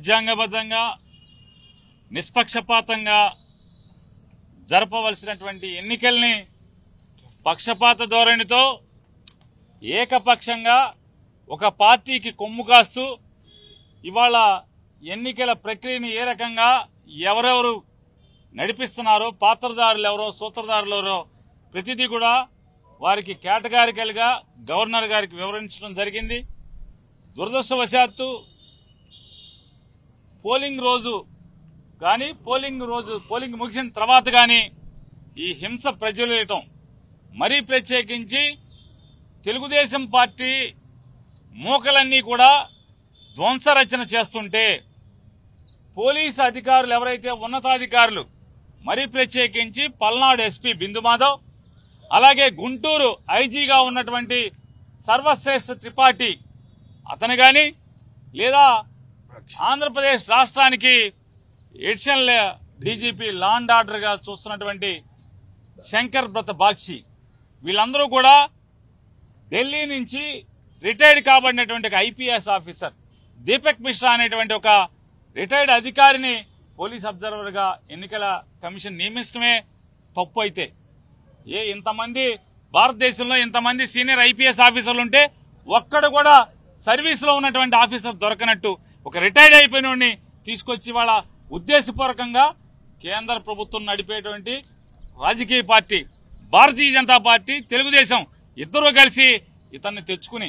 రాజ్యాంగబద్ధంగా నిష్పక్షపాతంగా జరపవలసినటువంటి ఎన్నికల్ని పక్షపాత ధోరణితో ఏకపక్షంగా ఒక పార్టీకి కొమ్ము కాస్తూ ఇవాళ ఎన్నికల ప్రక్రియని ఏ రకంగా ఎవరెవరు నడిపిస్తున్నారో పాత్రదారులు ఎవరో సూత్రధారులు ఎవరో ప్రతిదీ కూడా వారికి కేటగారికలుగా గవర్నర్ గారికి వివరించడం జరిగింది దురదృష్టవశాత్తు పోలింగ్ రోజు కానీ పోలింగ్ రోజు పోలింగ్ ముగిసిన తర్వాత కానీ ఈ హింస ప్రజ్వలితం మరీ ప్రత్యేకించి తెలుగుదేశం పార్టీ మూకలన్నీ కూడా ధ్వంసరచన చేస్తుంటే పోలీసు అధికారులు ఎవరైతే ఉన్నతాధికారులు మరీ ప్రత్యేకించి పల్నాడు ఎస్పీ బిందు మాధవ్ అలాగే గుంటూరు ఐజీగా ఉన్నటువంటి సర్వశ్రేష్ఠ త్రిపాఠి అతను గాని లేదా ఆంధ్రప్రదేశ్ రాష్ట్రానికి additional DGP law and order గా చూస్తున్నటువంటి శంకర్ బ్రత బాక్షి వీళ్ళందరూ కూడా ఢిల్లీ నుంచి రిటైర్డ్ కాబడినటువంటి ఒక ఐపీఎస్ ఆఫీసర్ దీపక్ మిశ్రా అనేటువంటి ఒక రిటైర్డ్ అధికారిని పోలీస్ అబ్జర్వర్ గా ఎన్నికల కమిషన్ నియమించడమే తప్పు అయితే ఏ ఇంతమంది భారతదేశంలో ఇంతమంది సీనియర్ ఐపీఎస్ ఆఫీసర్లు ఉంటే ఒక్కడు కూడా సర్వీస్ లో ఉన్నటువంటి ఆఫీసర్ దొరకనట్టు ఒక రిటైర్డ్ అయిపోయిన వాడిని తీసుకొచ్చి వాళ్ళ ఉద్దేశపూర్వకంగా కేంద్ర ప్రభుత్వం నడిపేటువంటి రాజకీయ పార్టీ భారతీయ జనతా పార్టీ తెలుగుదేశం ఇద్దరూ కలిసి ఇతన్ని తెచ్చుకుని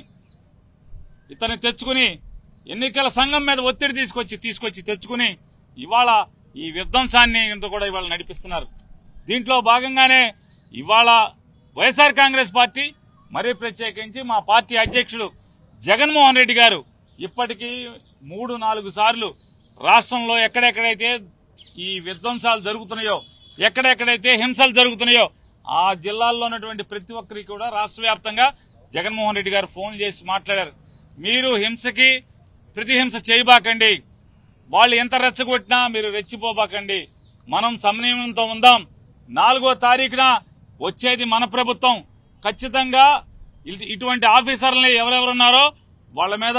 ఇతన్ని తెచ్చుకుని ఎన్నికల సంఘం మీద ఒత్తిడి తీసుకొచ్చి తీసుకొచ్చి తెచ్చుకుని ఇవాళ ఈ విధ్వంసాన్ని ఇంత కూడా ఇవాళ నడిపిస్తున్నారు దీంట్లో భాగంగానే ఇవాళ వైఎస్ఆర్ కాంగ్రెస్ పార్టీ మరీ ప్రత్యేకించి మా పార్టీ అధ్యక్షుడు జగన్మోహన్ రెడ్డి గారు ఇప్పటికీ మూడు నాలుగు సార్లు రాష్ట్రంలో ఎక్కడెక్కడైతే ఈ విధ్వంసాలు జరుగుతున్నాయో ఎక్కడెక్కడైతే హింసలు జరుగుతున్నాయో ఆ జిల్లాల్లో ఉన్నటువంటి ప్రతి ఒక్కరికి కూడా రాష్ట్ర వ్యాప్తంగా జగన్మోహన్ రెడ్డి గారు ఫోన్ చేసి మాట్లాడారు మీరు హింసకి ప్రతిహింస చేయబాకండి వాళ్ళు ఎంత రెచ్చగొట్టినా మీరు రెచ్చిపోబాకండి మనం సమన్వయంతో ఉందాం నాలుగో తారీఖున వచ్చేది మన ప్రభుత్వం ఖచ్చితంగా ఇటు- ఇటువంటి ఆఫీసర్లని ఎవరెవరున్నారో వాళ్ళ మీద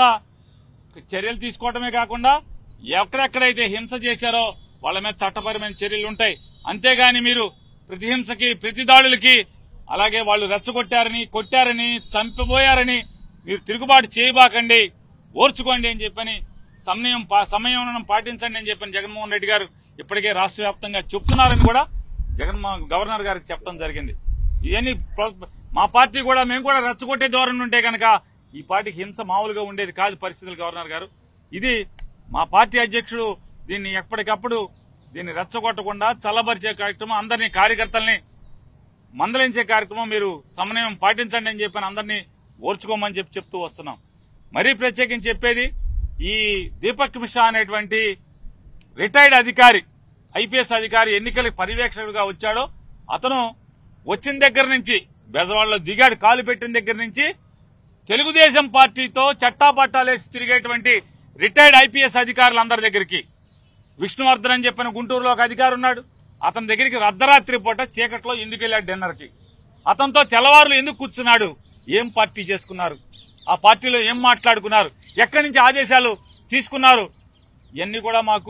చర్యలు తీసుకోవడమే కాకుండా ఎక్కడెక్కడైతే హింస చేశారో వాళ్ళ మీద చట్టపరమైన చర్యలు ఉంటాయి అంతేగాని మీరు ప్రతి హింసకి ప్రతి దాడులకి అలాగే వాళ్ళు రెచ్చగొట్టారని కొట్టారని చంపిపోయారని మీరు తిరుగుబాటు చేయబాకండి ఓర్చుకోండి అని చెప్పని సమయం పా- సమయం పాటించండి అని చెప్పని జగన్మోహన్ రెడ్డి గారు ఇప్పటికే రాష్ట్ర వ్యాప్తంగా చెప్తున్నారని కూడా జగన్మోహన్ గవర్నర్ గారికి చెప్పడం జరిగింది ఇవన్నీ ప్ర- మా పార్టీ కూడా మేము కూడా రెచ్చగొట్టే ధోరణి ఉంటే కనుక ఈ పార్టీకి హింస మామూలుగా ఉండేది కాదు పరిస్థితులు గవర్నర్ గారు ఇది మా పార్టీ అధ్యక్షుడు దీన్ని ఎప్పటికప్పుడు దీన్ని రెచ్చగొట్టకుండా చల్లబరిచే కార్యక్రమం అందరినీ కార్యకర్తల్ని మందలించే కార్యక్రమం మీరు సమన్వయం పాటించండి అని చెప్పని అందరినీ ఓర్చుకోమని చెప్పి చెప్తూ వస్తున్నాం మరీ ప్రత్యేకించి చెప్పేది ఈ దీపక్ మిశ్రా అనేటువంటి రిటైర్డ్ అధికారి ఐపీఎస్ అధికారి ఎన్నికల పర్యవేక్షకుడిగా వచ్చాడో అతను వచ్చిన దగ్గర నుంచి బెజవాడలో దిగాడు కాలు పెట్టిన దగ్గర నుంచి తెలుగుదేశం పార్టీతో చట్టాపట్టాలేసి తిరిగేటువంటి రిటైర్డ్ ఐపీఎస్ అధికారులందరి దగ్గరికి విష్ణువర్ధన్ అని చెప్పిన గుంటూరులో ఒక అధికారి ఉన్నాడు అతని దగ్గరికి అర్ధరాత్రి పూట చీకట్లో ఎందుకు వెళ్ళాడు డిన్నర్ కి అతనితో తెల్లవారులు ఎందుకు కూర్చున్నాడు ఏం పార్టీ చేసుకున్నారు ఆ పార్టీలో ఏం మాట్లాడుకున్నారు ఎక్కడి నుంచి ఆదేశాలు తీసుకున్నారు ఇవన్నీ కూడా మాకు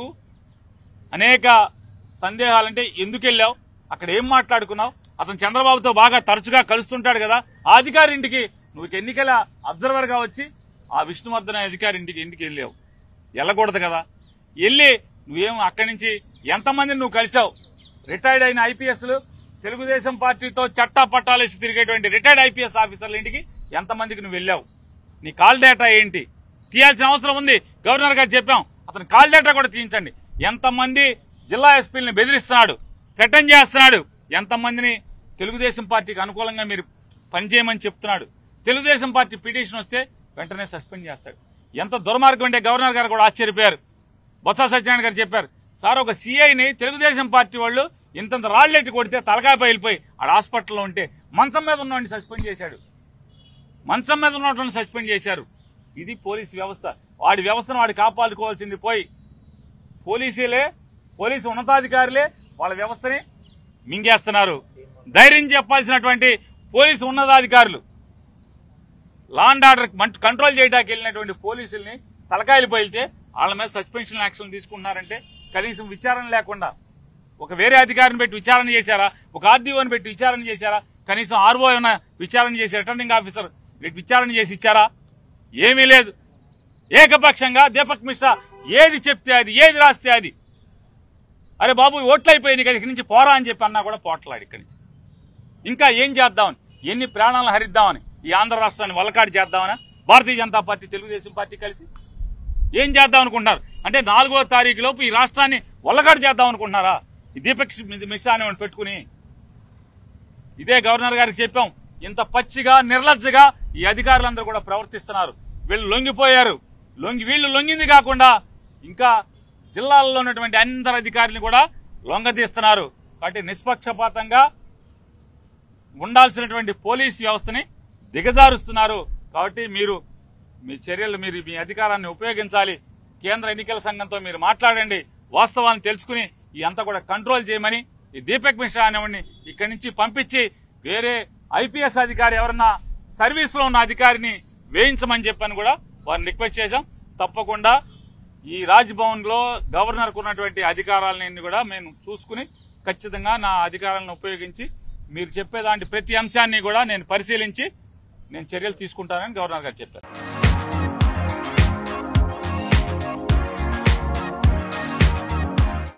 అనేక సందేహాలంటే ఎందుకు వెళ్ళావు అక్కడ ఏం మాట్లాడుకున్నావు అతను చంద్రబాబుతో బాగా తరచుగా కలుస్తుంటాడు కదా ఆ అధికారి ఇంటికి నువ్వు ఎన్నికల అబ్జర్వర్ గా వచ్చి ఆ విష్ణువర్ధన్ అనే అధికారి ఇంటికి ఎందుకు వెళ్ళావు వెళ్ళకూడదు కదా వెళ్ళి నువ్వేం అక్కడి నుంచి ఎంతమందిని నువ్వు కలిసావు రిటైర్డ్ అయిన ఐపీఎస్లు తెలుగుదేశం పార్టీతో చట్టా పట్టాలేసి తిరిగేటువంటి రిటైర్డ్ ఐపీఎస్ ఆఫీసర్ల ఇంటికి ఎంతమందికి నువ్వు వెళ్ళావు నీ కాల్ డేటా ఏంటి తీయాల్సిన అవసరం ఉంది గవర్నర్ గారు చెప్పాం అతని కాల్ డేటా కూడా తీయించండి ఎంతమంది జిల్లా ఎస్పీలని బెదిరిస్తున్నాడు థ్రెటన్ చేస్తున్నాడు ఎంతమందిని తెలుగుదేశం పార్టీకి అనుకూలంగా మీరు పనిచేయమని చెప్తున్నాడు తెలుగుదేశం పార్టీ పిటిషన్ వస్తే వెంటనే సస్పెండ్ చేస్తాడు ఎంత దుర్మార్గం అంటే గవర్నర్ గారు కూడా ఆశ్చర్యపోయారు బొత్స సత్యనారాయణ గారు చెప్పారు సార్ ఒక సీఐని తెలుగుదేశం పార్టీ వాళ్ళు ఇంతంత రాళ్లెట్టి కొడితే తలకాయ పగిలిపోయి ఆడ హాస్పిటల్లో ఉంటే మంచం మీద ఉన్నవాడిని సస్పెండ్ చేశాడు మంచం మీద ఉన్నటువంటి సస్పెండ్ చేశారు ఇది పోలీస్ వ్యవస్థ వాడి వ్యవస్థను వాడి కాపాడుకోవాల్సింది పోయి పోలీసులే పోలీసు ఉన్నతాధికారులే వాళ్ళ వ్యవస్థని మింగేస్తున్నారు ధైర్యం చెప్పాల్సినటువంటి పోలీసు ఉన్నతాధికారులు లా అండ్ ఆర్డర్ కంట్రోల్ చేయడానికి వెళ్ళినటువంటి పోలీసుల్ని తలకాయలు పైలితే వాళ్ళ మీద సస్పెన్షన్ యాక్షన్ తీసుకుంటున్నారంటే కనీసం విచారణ లేకుండా ఒక వేరే అధికారిని పెట్టి విచారణ చేశారా ఒక ఆర్డీఓని పెట్టి విచారణ చేశారా కనీసం ఆర్ఓ ఏమైనా విచారణ చేసి రిటర్నింగ్ ఆఫీసర్ పెట్టి విచారణ చేసి ఇచ్చారా ఏమీ లేదు ఏకపక్షంగా దీపక్ మిశ్రా ఏది చెప్తే అది ఏది రాస్తే అది అరే బాబు ఓట్లు అయిపోయింది కదా ఇక్కడి నుంచి పోరా అని చెప్పి అన్నా కూడా పోట్లాడు ఇక్కడి నుంచి ఇంకా ఏం చేద్దామని ఎన్ని ప్రాణాలను హరిద్దామని ఈ ఆంధ్ర రాష్ట్రాన్ని వల్లకాడు చేద్దామని భారతీయ జనతా పార్టీ తెలుగుదేశం పార్టీ కలిసి ఏం చేద్దాం అనుకుంటున్నారు అంటే నాలుగో తారీఖు లోపు ఈ రాష్ట్రాన్ని వల్లకాడు చేద్దాం అనుకుంటున్నారా ఈ దీపక్ మిశ్రా అనేవాడిని పెట్టుకుని ఇదే గవర్నర్ గారికి చెప్పాం ఇంత పచ్చిగా నిర్లజ్జగా ఈ అధికారులందరూ కూడా ప్రవర్తిస్తున్నారు వీళ్ళు లొంగిపోయారు లొంగి వీళ్ళు లొంగింది కాకుండా ఇంకా జిల్లాల్లో ఉన్నటువంటి అందరు అధికారులను కూడా లొంగదీస్తున్నారు కాబట్టి నిష్పక్షపాతంగా ఉండాల్సినటువంటి పోలీస్ వ్యవస్థని దిగజారుస్తున్నారు కాబట్టి మీరు మీ చర్యలు మీరు మీ అధికారాన్ని ఉపయోగించాలి కేంద్ర ఎన్నికల సంఘంతో మీరు మాట్లాడండి వాస్తవాన్ని తెలుసుకుని ఈ అంతా కూడా కంట్రోల్ చేయమని ఈ దీపక్ మిశ్రా అనేవాడిని ఇక్కడి నుంచి పంపించి వేరే ఐపీఎస్ అధికారి ఎవరన్నా సర్వీస్ లో ఉన్న అధికారిని వేయించమని చెప్పని కూడా వారిని రిక్వెస్ట్ చేశాం తప్పకుండా ఈ రాజ్ భవన్ లో గవర్నర్ కు ఉన్నటువంటి అధికారాలన్నీ కూడా మేము చూసుకుని ఖచ్చితంగా నా అధికారాలను ఉపయోగించి మీరు చెప్పేదాంటి ప్రతి అంశాన్ని కూడా నేను పరిశీలించి నేను చర్యలు తీసుకుంటానని గవర్నర్ గారు చెప్పారు